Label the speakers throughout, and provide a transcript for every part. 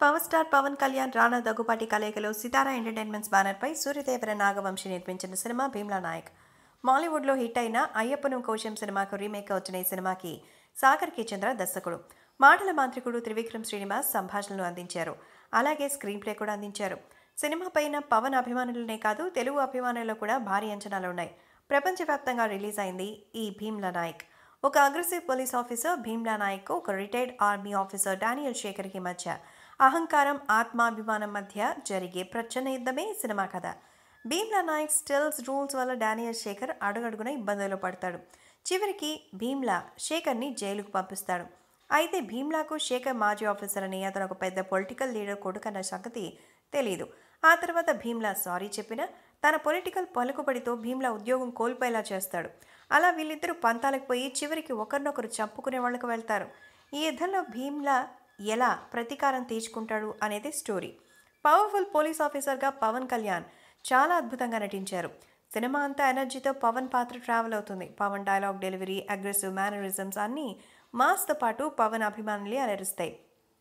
Speaker 1: power star Pawan Kalyan Rana Daggubati కలయికలో Sithara entertainments బ్యానర్పై సూర్యదేవర నాగవంశి నిర్మించిన సినిమా భీమ్లా నాయక్ మాలీవుడ్లో హిట్ అయిన అయ్యప్పను కోశం సినిమాకు రీమేక్ వచ్చిన ఈ సినిమాకి సాగర్ కే చంద్ర దర్శకుడు మాటల మాంత్రికుడు త్రివిక్రమ్ శ్రీనివాస్ సంభాషణలు అందించారు అలాగే స్క్రీన్ ప్లే కూడా అందించారు సినిమా పైన పవన్ అభిమానులనే కాదు తెలుగు అభిమానుల్లో కూడా భారీ అంచనాలు ఉన్నాయి ప్రపంచవ్యాప్తంగా రిలీజ్ అయింది ఈ భీమ్లా నాయక్ ఒక aggressive police officer Bheemla Nayak ఒక రిటైర్డ్ ఆర్మీ ఆఫీసర్ డానియల్ శేఖర్కి మధ్య అహంకారం ఆత్మాభిమానం మధ్య జరిగే ప్రచన్న యుద్ధమే ఈ సినిమా కథ భీమ్లా నాయక్ స్టిల్స్ రూల్స్ వల్ల డానియల్ శేఖర్ అడుగడుగున ఇబ్బందులు పడతాడు చివరికి భీమ్లా శేఖర్ని జైలుకు పంపిస్తాడు అయితే భీమ్లాకు శేఖర్ మాజీ ఆఫీసర్ అని అతను ఒక పెద్ద పొలిటికల్ లీడర్ కొడుకన్న సంగతి తెలియదు ఆ తర్వాత భీమ్లా సారీ చెప్పినా తన పొలిటికల్ పలుకుబడితో భీమ్లా ఉద్యోగం కోల్పోయేలా చేస్తాడు అలా వీళ్ళిద్దరూ పంతాలకు పోయి చివరికి ఒకరినొకరు చంపుకునే వాళ్ళకు వెళ్తారు ఈ యుద్ధంలో భీమ్లా ఎలా ప్రతీకారం తీర్చుకుంటాడు అనేది స్టోరీ పవర్ఫుల్ పోలీస్ ఆఫీసర్గా పవన్ కళ్యాణ్ చాలా అద్భుతంగా నటించారు సినిమా అంతా ఎనర్జీతో పవన్ పాత్ర ట్రావెల్ అవుతుంది Pawan dialogue delivery aggressive mannerisms అన్నీ మాస్తో పాటు పవన్ అభిమానులే అలరిస్తాయి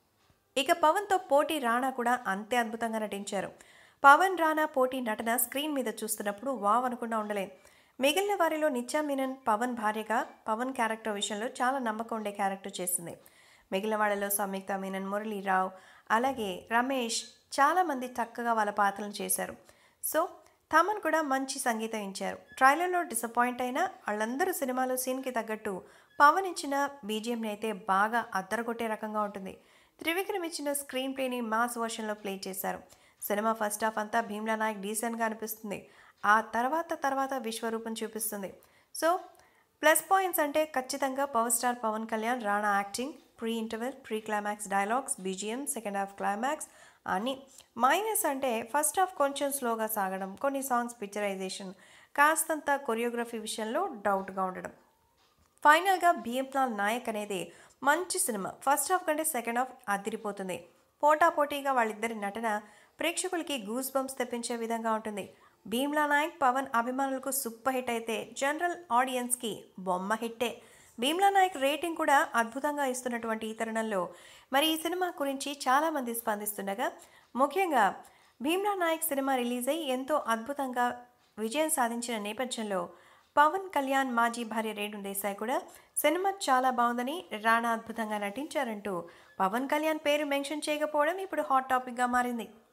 Speaker 1: ఇక పవన్తో పోటీ రాణా కూడా అంతే అద్భుతంగా నటించారు పవన్ రాణా పోటీ నటన స్క్రీన్ మీద చూస్తున్నప్పుడు వావ్ అనుకుండా ఉండలేం మిగిలిన వారిలో నిత్యా మీనన్ పవన్ భార్యగా పవన్ క్యారెక్టర్ విషయంలో చాలా నమ్మకం ఉండే క్యారెక్టర్ చేసింది మిగిలిన వాళ్ళలో సంయుక్త మీనన్ మురళీరావు అలాగే రమేష్ చాలామంది చక్కగా వాళ్ళ పాత్రలను చేశారు సో థమన్ కూడా మంచి సంగీతం ఇచ్చారు ట్రైలర్లో డిసప్పాయింట్ అయినా వాళ్ళందరూ సినిమాలో సీన్కి తగ్గట్టు పవన్ ఇచ్చిన బీజిఎంని అయితే బాగా అద్దరగొట్టే రకంగా ఉంటుంది త్రివిక్రమ్ ఇచ్చిన స్క్రీన్ ప్లేని మాస్ వర్షన్లో ప్లే చేశారు సినిమా ఫస్ట్ హాఫ్ అంతా భీమ్లా నాయక్ డీసెంట్గా అనిపిస్తుంది ఆ తర్వాత తర్వాత విశ్వరూపం చూపిస్తుంది సో ప్లస్ పాయింట్స్ అంటే ఖచ్చితంగా power star Pawan Kalyan Rana acting pre interval pre climax dialogues BGM second half climax అని మైనస్ అంటే ఫస్ట్ హాఫ్ కొంచెం స్లోగా సాగడం కొన్ని సాంగ్స్ పిక్చరైజేషన్ కాస్తంత కొరియోగ్రఫీ విషయంలో డౌట్గా ఉండడం ఫైనల్గా బిఎంలాల్ నాయక్ అనేది మంచి సినిమా ఫస్ట్ హాఫ్ కంటే సెకండ్ హాఫ్ అదిరిపోతుంది పోటాపోటీగా వాళ్ళిద్దరి నటన ప్రేక్షకులకి గూస్ బంప్స్ తెప్పించే విధంగా ఉంటుంది భీమ్లా నాయక్ పవన్ అభిమానులకు సూపర్ హిట్ అయితే జనరల్ ఆడియన్స్కి బొమ్మ హిట్టే భీమ్లా నాయక్ రేటింగ్ కూడా అద్భుతంగా ఇస్తున్నటువంటి ఈ తరుణంలో మరి ఈ సినిమా గురించి చాలామంది స్పందిస్తుండగా ముఖ్యంగా భీమ్లా నాయక్ సినిమా రిలీజ్ అయ్యి ఎంతో అద్భుతంగా విజయం సాధించిన నేపథ్యంలో పవన్ కళ్యాణ్ మాజీ భార్య రేణు దేశాయ్ కూడా సినిమా చాలా బాగుందని రాణా అద్భుతంగా నటించారంటూ పవన్ కళ్యాణ్ పేరు మెన్షన్ చేయకపోవడం ఇప్పుడు హాట్ టాపిక్గా మారింది